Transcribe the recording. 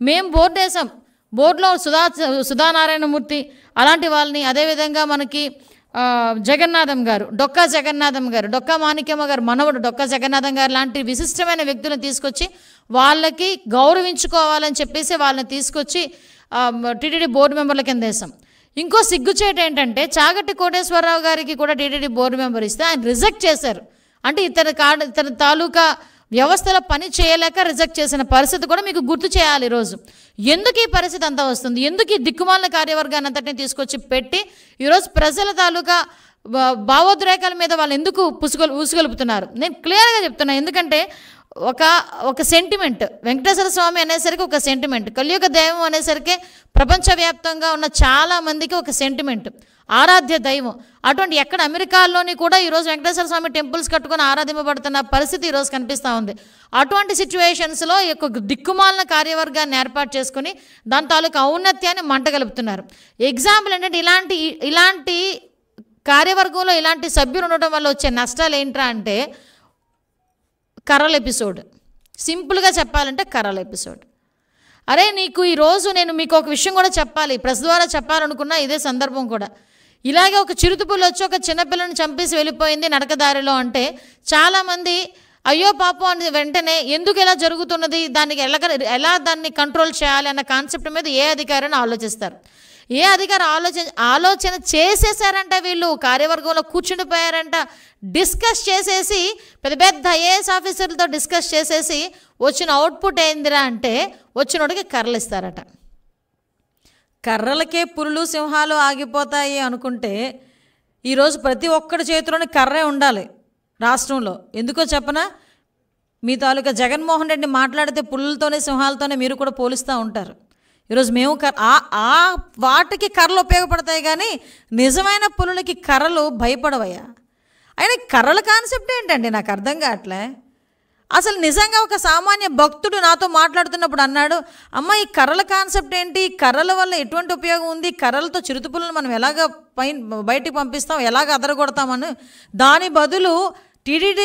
మేము బోర్డు వేసాం బోర్డులో సుధా సుధానారాయణమూర్తి అలాంటి వాళ్ళని అదేవిధంగా మనకి ఆ, జగన్నాథం గారు డొక్కా జగన్నాథం గారు డొక్కా మాణిక్యమ్మ గారు మనవడు డొక్కా జగన్నాథం గారు లాంటి విశిష్టమైన వ్యక్తులను తీసుకొచ్చి వాళ్ళకి గౌరవించుకోవాలని చెప్పేసి వాళ్ళని తీసుకొచ్చి టీటీడీ బోర్డు మెంబర్ల కింద వేసాం ఇంకో సిగ్గుచేట ఏంటంటే చాగట్టి కోటేశ్వరరావు గారికి కూడా టీటీడీ బోర్డు మెంబర్ ఇస్తే ఆయన రిజెక్ట్ చేశారు అంటే ఇతని కాడ ఇతని తాలూకా వ్యవస్థలో పని చేయలేక రిజెక్ట్ చేసిన పరిస్థితి కూడా మీకు గుర్తు చేయాలి ఈరోజు ఎందుకు ఈ పరిస్థితి అంతా వస్తుంది ఎందుకు ఈ దిక్కుమాలిన కార్యవర్గాన్ని అంతటిని తీసుకొచ్చి పెట్టి ఈరోజు ప్రజల తాలూకా భా- భావోద్రేకాల మీద వాళ్ళు ఎందుకు పుసుగొలు ఊసుగలుపుతున్నారు నేను క్లియర్గా చెప్తున్నా ఎందుకంటే ఒక ఒక సెంటిమెంట్ వెంకటేశ్వర స్వామి అనేసరికి ఒక సెంటిమెంట్ కలియుగ దైవం అనేసరికి ప్రపంచవ్యాప్తంగా ఉన్న చాలా మందికి ఒక సెంటిమెంట్ ఆరాధ్య దైవం అటువంటి ఎక్కడ అమెరికాలోని కూడా ఈరోజు వెంకటేశ్వర స్వామి టెంపుల్స్ కట్టుకొని ఆరాధింపబడుతున్న పరిస్థితి ఈరోజు కనిపిస్తూ ఉంది అటువంటి సిచ్యువేషన్స్లో ఈ యొక్క దిక్కుమాలిన కార్యవర్గాన్ని ఏర్పాటు చేసుకుని దాని తాలూకు ఔన్నత్యాన్ని మంటగలుపుతున్నారు ఎగ్జాంపుల్ ఏంటంటే ఇలాంటి ఇలాంటి కార్యవర్గంలో ఇలాంటి సభ్యులు ఉండటం వల్ల వచ్చే నష్టాలు ఏంట్రా అంటే కర్రల ఎపిసోడ్ సింపుల్గా చెప్పాలంటే కర్రల ఎపిసోడ్ అరే నీకు ఈరోజు నేను మీకు ఒక విషయం కూడా చెప్పాలి ప్రెస్ ద్వారా చెప్పాలనుకున్నా ఇదే సందర్భం కూడా ఇలాగే ఒక చిరుతుపులు వచ్చి ఒక చిన్నపిల్లని చంపేసి వెళ్ళిపోయింది నడకదారిలో అంటే చాలామంది అయ్యో పాపం అని వెంటనే ఎందుకు ఇలా జరుగుతున్నది దానికి ఎలా ఎలా దాన్ని కంట్రోల్ చేయాలి అన్న కాన్సెప్ట్ మీద ఏ అధికారిని ఆలోచిస్తారు ఏ అధికారి ఆలోచన ఆలోచన చేసేసారంట వీళ్ళు కార్యవర్గంలో కూర్చుండిపోయారంట డిస్కస్ చేసేసి పెద్ద పెద్ద ఐఏఎస్ ఆఫీసర్లతో డిస్కస్ చేసేసి వచ్చిన అవుట్పుట్ ఏందిరా అంటే వచ్చినోడికి కర్రలు ఇస్తారట కర్రలకే పురులు సింహాలు ఆగిపోతాయి అనుకుంటే ఈరోజు ప్రతి ఒక్కడి చేతిలోని కర్రే ఉండాలి రాష్ట్రంలో ఎందుకో చెప్పనా మీ తాలూకా జగన్మోహన్ రెడ్డి మాట్లాడితే పుల్లలతోనే సింహాలతోనే మీరు కూడా పోలిస్తూ ఉంటారు ఈరోజు మేము కర్ ఆ ఆ వాటికి కర్రలు ఉపయోగపడతాయి కానీ నిజమైన పులులకి కర్రలు భయపడవయ్యా అయినా కర్రల కాన్సెప్ట్ ఏంటండి నాకు అర్థం కావట్లే అసలు నిజంగా ఒక సామాన్య భక్తుడు నాతో మాట్లాడుతున్నప్పుడు అన్నాడు అమ్మ ఈ కర్రల కాన్సెప్ట్ ఏంటి ఈ కర్రల వల్ల ఎటువంటి ఉపయోగం ఉంది కర్రలతో చిరుతుపులను మనం ఎలాగ పైన బయటికి పంపిస్తాం ఎలాగ అదరగొడతామని దాని బదులు టీడీడీ